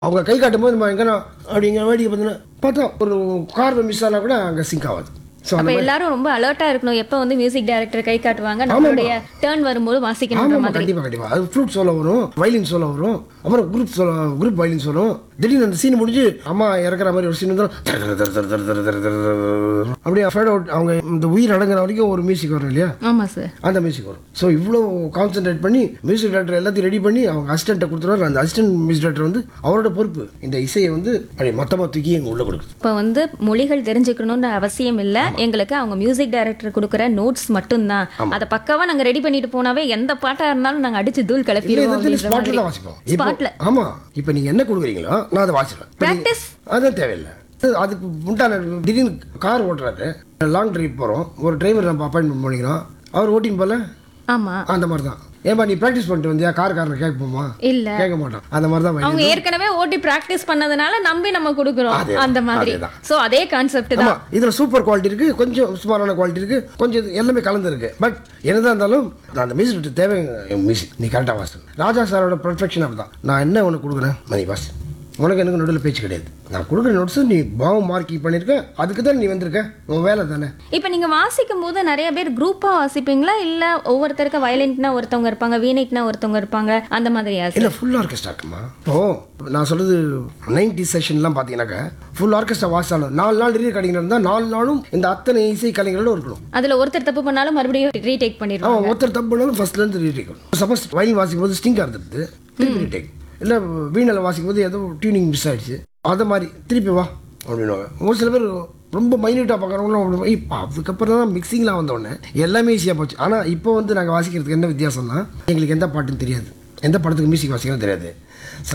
அவங்க கை காட்டும் போது நம்ம எங்கன்னா அப்படிங்கிற வேடிக்கை பார்த்தீங்கன்னா பார்த்தா ஒரு கார் மிஸ் ஆனால் கூட அங்கே சிங்க் ஆகாது ஸோ அப்ப எல்லாரும் ரொம்ப அலர்ட்டா இருக்கணும் எப்ப வந்து மியூசிக் டைரக்டர் கை காட்டுவாங்க நம்மளுடைய டேர்ன் வரும்போது வாசிக்கணும்ன்ற ஆமாம் மாதிரி கண்டிப்பாக கண்டிப்பாக அது ஃப்ளூட் சோலோ வரும் வயலின் சோலோ வரும் அப்புறம் group solo group violin solo திடீர்னு அந்த சீன் முடிஞ்சு அம்மா இறக்குற மாதிரி ஒரு சீன் வந்து அப்படியே ஃபேட் அவுட் அவங்க இந்த உயிர் அடங்குற வரைக்கும் ஒரு மியூசிக் வரும் இல்லையா ஆமா சார் அந்த மியூசிக் வரும் ஸோ இவ்வளோ கான்சென்ட்ரேட் பண்ணி மியூசிக் டேரக்டர் எல்லாத்தையும் ரெடி பண்ணி அவங்க அசிஸ்டண்ட்டை கொடுத்துருவாரு அந்த அசிஸ்டன்ட் மியூசிக் டேரக்டர் வந்து அவரோட பொறுப்பு இந்த இசையை வந்து அப்படி மொத்தமாக தூக்கி எங்கள் உள்ள கொடுக்குது இப்ப வந்து மொழிகள் தெரிஞ்சுக்கணும்னு அவசியம் இல்ல எங்களுக்கு அவங்க மியூசிக் டைரக்டர் கொடுக்குற நோட்ஸ் மட்டும்தான் அத பக்காவா நாங்க ரெடி பண்ணிட்டு போனாவே எந்த பாட்டா இருந்தாலும் நாங்க அடிச்சு தூள் இல்லை கிளப்பிடுவோம் இதில் அப்படின்ற ஸ்பாட்டில் மாதிரி தான் வாசிப்போம் இப்போ ஸ்பாட்ல ஆமாம் இப்போ நீங்கள் என்ன கொடுக்குறீங்களோ நான் அதை வாசிப்பேன் இப்ப நீங்க- Practice? அதான் தேவையில்லை அது- அதுக்கு உண்டான திடீர்னு கார் ஓட்டுறாரு லாங் டிரைவ் போகிறோம் ஒரு டிரைவர் நம்ம அப்பாயின்மெண்ட் பண்ணிக்கிறோம் அவர் ஓட்டிங் போல ஆமா அந்த மாதிரி தான் ஏன்பா நீ ப்ராக்டிஸ் பண்ணிட்டு வந்தியா கார் காரில் கேட்க போமா இல்ல கேட்க மாட்டான் அந்த மாதிரி தான் அவங்க ஏற்கனவே ஓட்டி பிராக்டிஸ் பண்ணதுனால நம்பி நம்ம கொடுக்குறோம் அதே- அந்த மாதிரி அதேதான். சோ அதே கான்செப்ட் தான் ஆமா இதுல சூப்பர் குவாலிட்டி இருக்கு கொஞ்சம் சுமாரான குவாலிட்டி இருக்கு கொஞ்சம் இது எல்லாமே கலந்து இருக்கு பட் என்னதான் இருந்தாலும் நான் அந்த மியூசிக் தேவை மியூசிக் நீ கரெக்டாக வாசல் ராஜா சாரோட பர்ஃபெக்ஷன் அப்படிதான் நான் என்ன உனக்கு கொடுக்குறேன் மணி வாஸ் உனக்கு எனக்கு நடுவில் பேச்சு கிடையாது நான் கொடுக்குற நோட்ஸ் நீ பாவம் மார்க்கிங் பண்ணியிருக்க அதுக்கு தான் நீ வந்திருக்க உன் வேலை தானே இப்ப நீங்க வாசிக்கும் போது நிறைய பேர் குரூப்பா வாசிப்பீங்களா இல்ல ஒவ்வொருத்தருக்கு வயலின்ட்னா ஒருத்தவங்க இருப்பாங்க வீணைட்னா ஒருத்தவங்க இருப்பாங்க அந்த மாதிரியா சார் இல்லை ஃபுல் ஆர்கெஸ்ட்ரா இருக்குமா இப்போ நான் சொல்றது நைன்டி செஷன்லாம் பார்த்தீங்கன்னாக்கா ஃபுல் ஆர்கெஸ்ட்ரா வாசாலும் நாலு நாள் ரீ கலைஞர் இருந்தால் நாலு நாளும் இந்த அத்தனை இசை கலைஞரோட இருக்கணும் அதுல ஒருத்தர் தப்பு பண்ணாலும் மறுபடியும் ரீடேக் பண்ணிடுவாங்க அவன் ஒருத்தர் தப்பு பண்ணாலும் ஃபர்ஸ்ட்லேருந்து ரீடேக் சப்போஸ் வயலின் வாசிக்கும் போது ஸ்டிங்காக இருந்தது திருப்பி ரீடேக் இல்லை வீணில் வாசிக்கும் போது ஏதோ டியூனிங் மிஸ் ஆயிடுச்சு அதை மாதிரி திருப்பி வா அப்படின்னுவாங்க ஒரு சில பேர் ரொம்ப மைன்யூட்டாக பார்க்குறவங்களும் இப்போ அதுக்கப்புறம் தான் மிக்சிங்லாம் வந்தோடனே எல்லாமே ஈஸியாக போச்சு ஆனால் இப்போ வந்து நாங்கள் வாசிக்கிறதுக்கு என்ன வித்தியாசம்னா எங்களுக்கு எந்த பாட்டுன்னு தெரியாது எந்த படத்துக்கு மியூசிக் வாசிக்கணும் தெரியாது